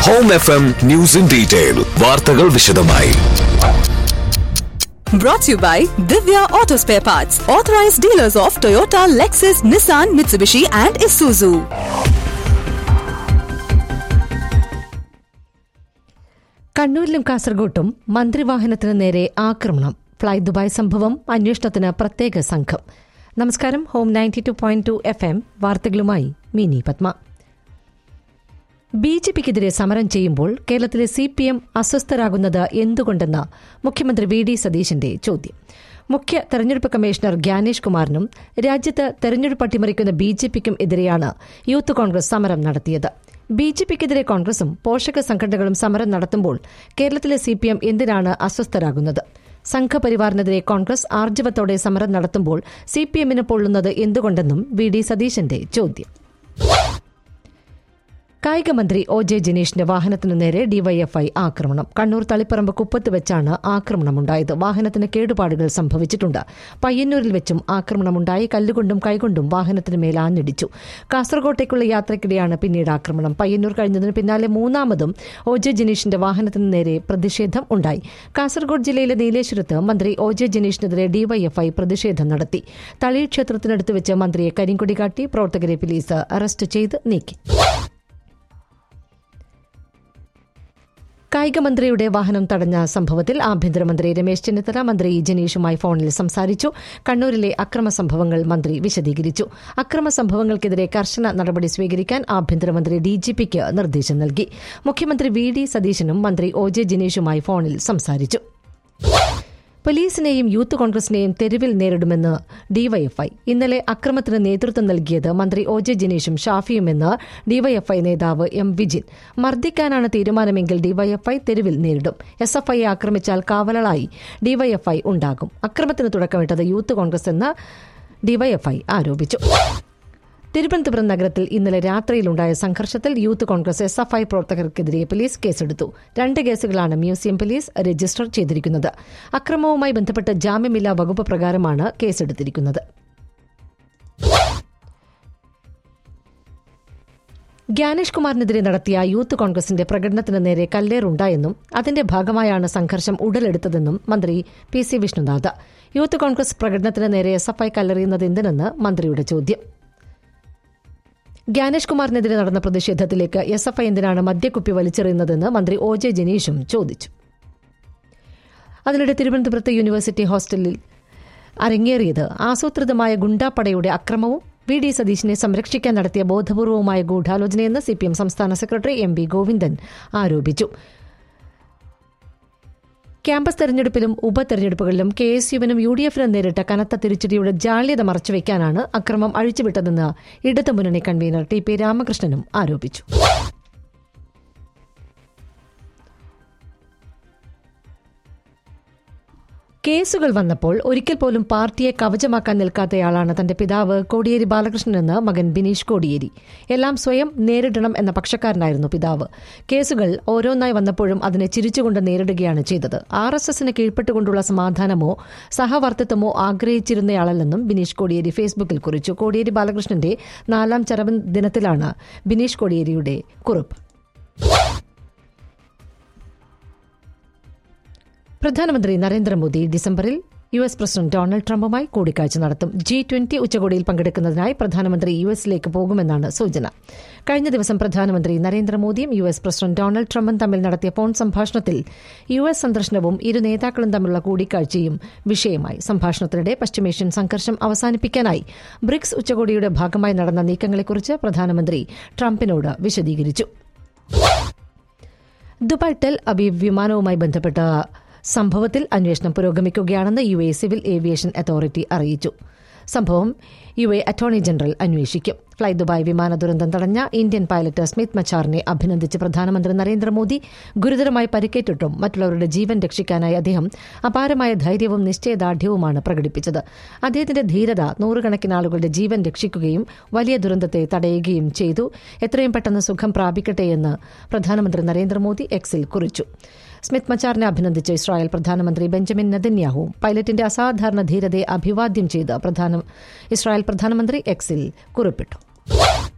Home F M news in detail വാർത്തകൾ വിശദമായി Brought to you by Divya Auto Spare Parts, authorized dealers of Toyota, Lexus, Nissan, Mitsubishi, and Isuzu. കണ്ണൂരിലും കാസർഗോട്ടും മന്ത്രിവാഹനത്തിന് നേരെ ആക്രമണം fly Dubai സംഭവം അന്വേഷണത്തിന് പ്രത്യേക സംഘം നമസ്കാരം home ninety two point two F M വാർത്തകളുമായി മിനി പത്മ ബി ജെ പിക്കെതിരെ സമരം ചെയ്യുമ്പോൾ കേരളത്തിലെ സി പി എം അസ്വസ്ഥരാകുന്നത് എന്തുകൊണ്ടെന്ന് മുഖ്യമന്ത്രി വി ഡി സതീശന്റെ ചോദ്യം മുഖ്യ തെരഞ്ഞെടുപ്പ് കമ്മീഷണർ ഗ്യാനേഷ് കുമാറിനും രാജ്യത്ത് തെരഞ്ഞെടുപ്പ് അട്ടിമറിക്കുന്ന ബി ജെ പിക്കും എതിരെയാണ് യൂത്ത് കോൺഗ്രസ് സമരം നടത്തിയത് ബി ജെ പിക്കെതിരെ കോൺഗ്രസും പോഷക സംഘടനകളും സമരം നടത്തുമ്പോൾ കേരളത്തിലെ സി പി എം എന്തിനാണ് അസ്വസ്ഥരാകുന്നത് സംഘപരിവാറിനെതിരെ കോൺഗ്രസ് ആർജവത്തോടെ സമരം നടത്തുമ്പോൾ സി പി എമ്മിന് പൊള്ളുന്നത് എന്തുകൊണ്ടെന്നും വി ഡി സതീശന്റെ ചോദ്യം കായിക മന്ത്രി ഒ ജെ ജനീഷിന്റെ വാഹനത്തിനു നേരെ ഡിവൈഎഫ്ഐ ആക്രമണം കണ്ണൂർ തളിപ്പറമ്പ് കുപ്പത്ത് വെച്ചാണ് ആക്രമണമുണ്ടായത് വാഹനത്തിന് കേടുപാടുകൾ സംഭവിച്ചിട്ടുണ്ട് പയ്യന്നൂരിൽ വെച്ചും ആക്രമണമുണ്ടായി കല്ലുകൊണ്ടും കൈകൊണ്ടും വാഹനത്തിന് മേൽ ആഞ്ഞടിച്ചു കാസർകോട്ടേക്കുള്ള യാത്രയ്ക്കിടെയാണ് പിന്നീട് ആക്രമണം പയ്യന്നൂർ കഴിഞ്ഞതിന് പിന്നാലെ മൂന്നാമതും ഒ ജെ ജനീഷിന്റെ വാഹനത്തിന് നേരെ പ്രതിഷേധം ഉണ്ടായി കാസർഗോഡ് ജില്ലയിലെ നീലേശ്വരത്ത് മന്ത്രി ഒ ജെ ജനീഷിനെതിരെ ഡിവൈഎഫ്ഐ പ്രതിഷേധം നടത്തി തളി ക്ഷേത്രത്തിനടുത്ത് വെച്ച് മന്ത്രിയെ കരിങ്കൊടി കാട്ടി പ്രവർത്തകരെ പോലീസ് അറസ്റ്റ് ചെയ്ത് നീക്കി കായിക മന്ത്രിയുടെ വാഹനം തടഞ്ഞ സംഭവത്തിൽ ആഭ്യന്തരമന്ത്രി രമേശ് ചെന്നിത്തല മന്ത്രി ജനീഷുമായി ഫോണിൽ സംസാരിച്ചു കണ്ണൂരിലെ അക്രമ സംഭവങ്ങൾ മന്ത്രി വിശദീകരിച്ചു അക്രമ സംഭവങ്ങൾക്കെതിരെ കർശന നടപടി സ്വീകരിക്കാൻ ആഭ്യന്തരമന്ത്രി ഡിജിപിക്ക് നിർദ്ദേശം നൽകി മുഖ്യമന്ത്രി വി ഡി സതീശനും മന്ത്രി ഒ ജെ ജനീഷുമായി ഫോണിൽ സംസാരിച്ചു പോലീസിനെയും യൂത്ത് കോൺഗ്രസിനെയും തെരുവിൽ നേരിടുമെന്ന് ഡിവൈഎഫ്ഐ ഇന്നലെ അക്രമത്തിന് നേതൃത്വം നൽകിയത് മന്ത്രി ഒ ജെ ജനീഷും ഷാഫിയുമെന്ന് ഡിവൈഎഫ്ഐ നേതാവ് എം വിജിൻ മർദ്ദിക്കാനാണ് തീരുമാനമെങ്കിൽ ഡിവൈഎഫ്ഐ തെരുവിൽ നേരിടും എസ് എഫ് ഐയെ ആക്രമിച്ചാൽ കാവലായി ഡിവൈഎഫ്ഐ ഉണ്ടാകും അക്രമത്തിന് തുടക്കമിട്ടത് യൂത്ത് കോൺഗ്രസ് എന്ന് ഡിവൈഎഫ്ഐ ആരോപിച്ചു തിരുവനന്തപുരം നഗരത്തിൽ ഇന്നലെ രാത്രിയിലുണ്ടായ സംഘർഷത്തിൽ youth Congress S F I പ്രവർത്തകർക്കെതിരെ പോലീസ് കേസെടുത്തു രണ്ട് കേസുകളാണ് മ്യൂസിയം പോലീസ് രജിസ്റ്റർ ചെയ്തിരിക്കുന്നത് അക്രമവുമായി ബന്ധപ്പെട്ട് ജാമ്യമില്ലാ വകുപ്പ് പ്രകാരമാണ് കേസെടുത്തിരിക്കുന്നത് ഗ്യാനേഷ് കുമാറിനെതിരെ നടത്തിയ യൂത്ത് കോൺഗ്രസിന്റെ പ്രകടനത്തിന് നേരെ കല്ലേറുണ്ടായെന്നും അതിന്റെ ഭാഗമായാണ് സംഘർഷം ഉടലെടുത്തതെന്നും മന്ത്രി P C Vishnunath youth Congress പ്രകടനത്തിന് നേരെ എസ് എഫ് ഐ കല്ലെറിയുന്നത് എന്തിനെന്ന് മന്ത്രിയുടെ ചോദ്യം ഗ്യാനേഷ് കുമാറിനെതിരെ നടന്ന പ്രതിഷേധത്തിലേക്ക് എസ് എഫ് ഐ എന്തിനാണ് മദ്യക്കുപ്പി വലിച്ചെറിയുന്നതെന്ന് മന്ത്രി ഒ ജെ ജനീഷും ചോദിച്ചു അതിനിടെ തിരുവനന്തപുരത്ത് യൂണിവേഴ്സിറ്റി ഹോസ്റ്റലിൽ അരങ്ങേറിയത് ആസൂത്രിതമായ ഗുണ്ടാപ്പടയുടെ അക്രമവും വി ഡി സതീശിനെ സംരക്ഷിക്കാൻ നടത്തിയ ബോധപൂർവമായ ഗൂഢാലോചനയെന്ന് സിപിഎം സംസ്ഥാന സെക്രട്ടറി എം വി ഗോവിന്ദൻ ആരോപിച്ചു ക്യാമ്പസ് തെരഞ്ഞെടുപ്പിലും ഉപതെരഞ്ഞെടുപ്പുകളിലും കെ എസ് യുവിനും യു ഡി എഫിനും നേരിട്ട കനത്ത തിരിച്ചടിയുടെ ജാള്യത മറച്ചുവെക്കാനാണ് അക്രമം അഴിച്ചുവിട്ടതെന്ന് ഇടതുമുന്നണി കൺവീനർ ടി പി രാമകൃഷ്ണനും ആരോപിച്ചു കേസുകൾ വന്നപ്പോൾ ഒരിക്കൽ പോലും പാർട്ടിയെ കവചമാക്കാൻ നിൽക്കാത്തയാളാണ് തന്റെ പിതാവ് കോടിയേരി ബാലകൃഷ്ണനെന്ന് മകൻ ബിനീഷ് കോടിയേരി എല്ലാം സ്വയം നേരിടണം എന്ന പക്ഷക്കാരനായിരുന്നു പിതാവ് കേസുകൾ ഓരോന്നായി വന്നപ്പോഴും അതിനെ ചിരിച്ചുകൊണ്ട് നേരിടുകയാണ് ചെയ്തത് ആർ എസ് എസിന് കീഴ്പ്പെട്ടുകൊണ്ടുള്ള സമാധാനമോ സഹവർത്തിത്വമോ ആഗ്രഹിച്ചിരുന്നയാളല്ലെന്നും ബിനീഷ് കോടിയേരി ഫേസ്ബുക്കിൽ കുറിച്ചു കോടിയേരി ബാലകൃഷ്ണന്റെ നാലാം ചരമ ദിനത്തിലാണ് ബിനീഷ് കോടിയേരിയുടെ കുറിപ്പ് പ്രധാനമന്ത്രി നരേന്ദ്രമോദി ഡിസംബറിൽ യു എസ് പ്രസിഡന്റ് ഡൊണാൾഡ് ട്രംപുമായി കൂടിക്കാഴ്ച നടത്തും ജി ട്വന്റി ഉച്ചകോടിയിൽ പങ്കെടുക്കുന്നതിനായി പ്രധാനമന്ത്രി യു എസിലേക്ക് പോകുമെന്നാണ് സൂചന കഴിഞ്ഞ ദിവസം പ്രധാനമന്ത്രി നരേന്ദ്രമോദിയും യു എസ് പ്രസിഡന്റ് ഡൊണാൾഡ് ട്രംപും തമ്മിൽ നടത്തിയ ഫോൺ സംഭാഷണത്തിൽ യു എസ് സന്ദർശനവും ഇരു നേതാക്കളും തമ്മിലുള്ള കൂടിക്കാഴ്ചയും വിഷയമായി സംഭാഷണത്തിനിടെ പശ്ചിമേഷ്യൻ സംഘർഷം അവസാനിപ്പിക്കാനായി ബ്രിക്സ് ഉച്ചകോടിയുടെ ഭാഗമായി നടന്ന നീക്കങ്ങളെക്കുറിച്ച് പ്രധാനമന്ത്രി ട്രംപിനോട് വിശദീകരിച്ചു ദുബായ് ടെൽ അബീബ് വിമാനവുമായി ബന്ധപ്പെട്ട സംഭവത്തിൽ അന്വേഷണം പുരോഗമിക്കുകയാണെന്ന് U A civil aviation authority അറിയിച്ചു സംഭവം യു എ അറ്റോർണി ജനറൽ അന്വേഷിക്കും ഫ്ലൈ ദുബായ് വിമാന ദുരന്തം തടഞ്ഞ ഇന്ത്യൻ പൈലറ്റ് സ്മിത്ത് മച്ചാറിനെ അഭിനന്ദിച്ച് പ്രധാനമന്ത്രി നരേന്ദ്രമോദി ഗുരുതരമായി പരിക്കേറ്റിട്ടും മറ്റുള്ളവരുടെ ജീവൻ രക്ഷിക്കാനായി അദ്ദേഹം അപാരമായ ധൈര്യവും നിശ്ചയദാർഢ്യവുമാണ് പ്രകടിപ്പിച്ചത് അദ്ദേഹത്തിന്റെ ധീരത നൂറുകണക്കിന് ആളുകളുടെ ജീവൻ രക്ഷിക്കുകയും വലിയ ദുരന്തത്തെ തടയുകയും ചെയ്തു എത്രയും പെട്ടെന്ന് സുഖം പ്രാപിക്കട്ടെയെന്ന് പ്രധാനമന്ത്രി നരേന്ദ്രമോദി എക്സിൽ കുറിച്ചു സ്മിത്ത് മച്ചാറിനെ അഭിനന്ദിച്ച ഇസ്രായേൽ പ്രധാനമന്ത്രി ബെഞ്ചമിൻ നെതന്യാഹുവും പൈലറ്റിന്റെ അസാധാരണ ധീരതയെ അഭിവാദ്യം ചെയ്ത് പ്രധാന ഇസ്രായേൽ പ്രധാനമന്ത്രി എക്സിൽ കുറിപ്പിട്ടു